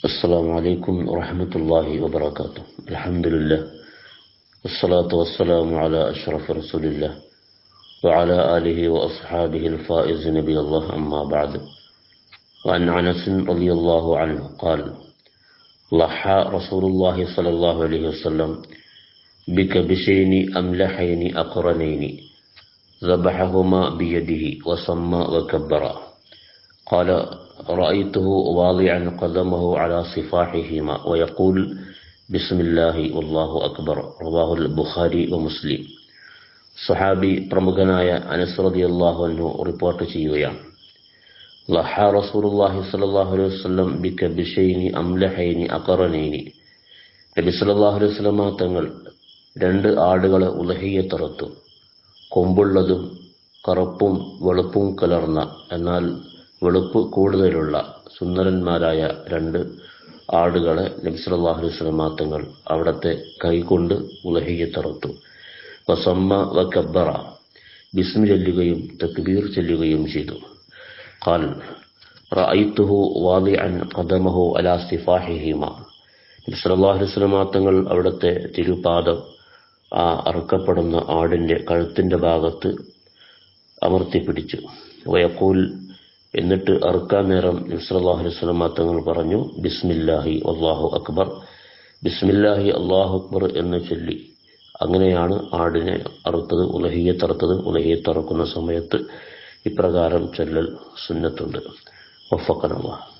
السلام عليكم ورحمة الله وبركاته الحمد لله والصلاة والسلام على أشرف رسول الله وعلى آله وأصحابه الفائز نبي الله أما بعد وعن أنس رضي الله عنه قال ضحى رسول الله صلى الله عليه وسلم بكبشين أملحين أقرنين ذبحهما بيده وصمى وكبرا قال رأيته واضعا قدمه على صفاحهما ويقول بسم الله والله أكبر رواه البخاري ومسلم സഹാബി പ്രമുഖനായ അനസ് റളിയല്ലാഹു അൻഹു റിപ്പോർട്ട് ചെയ്യുകയാണ് ലഹ റസൂലുള്ളാഹി സ്വല്ലല്ലാഹു അലൈഹി വസല്ലം ബികബിഷൈനി അംലഹൈനി അഖറനൈനി നബി സല്ലല്ലാഹു അലൈഹി വസല്ലം തങ്ങൾ രണ്ട് ആടുകളെ ഉലഹിയത്തറത്തു കൊമ്പുള്ളതും കറുപ്പും വെളുപ്പും കലർന്ന എന്നാൽ വെളുപ്പ് കൂടുതലുള്ള സുന്ദരന്മാരായ രണ്ട് ആടുകളെ നബി സല്ലല്ലാഹു അലൈഹി വസല്ലം തങ്ങൾ അവിടത്തെ കൈകൊണ്ട് ഉലഹിയത്തറത്തു വസമ്മ വക്കബ്ബറ ബിസ്മി ചൊല്ലുകയും തക്ബീർ ചൊല്ലുകയും ചെയ്തു قال رأيته واضعا قدمه على صفاحهما നബി സല്ലല്ലാഹു അലൈഹി വസല്ലം തങ്ങൾ അവിടുത്തെ തിരുപാദം ആ അറുക്കപ്പെടുന്ന ആടിന്റെ കഴുത്തിന്റെ ഭാഗത്ത് അമർത്തി പിടിച്ചു വയക്കൂൽ എന്നിട്ട് അറുക്കാൻ നേരം നബി സല്ലല്ലാഹു അലൈഹി വസല്ലം തങ്ങൾ പറഞ്ഞു ബിസ്മില്ലാഹി അല്ലാഹു അക്ബർ ബിസ്മില്ലാഹി അല്ലാഹു അക്ബർ എന്ന് ചൊല്ലി അങ്ങനെയാണ് ആടിനെ അറുത്തത് ഉലഹിയത്തറുത്തത് ഉലഹിയത്തറക്കുന്ന സമയത്ത് ഇപ്രകാരം ചൊല്ലൽ സുന്നത്തുണ്ട് വഫക്കനുള്ള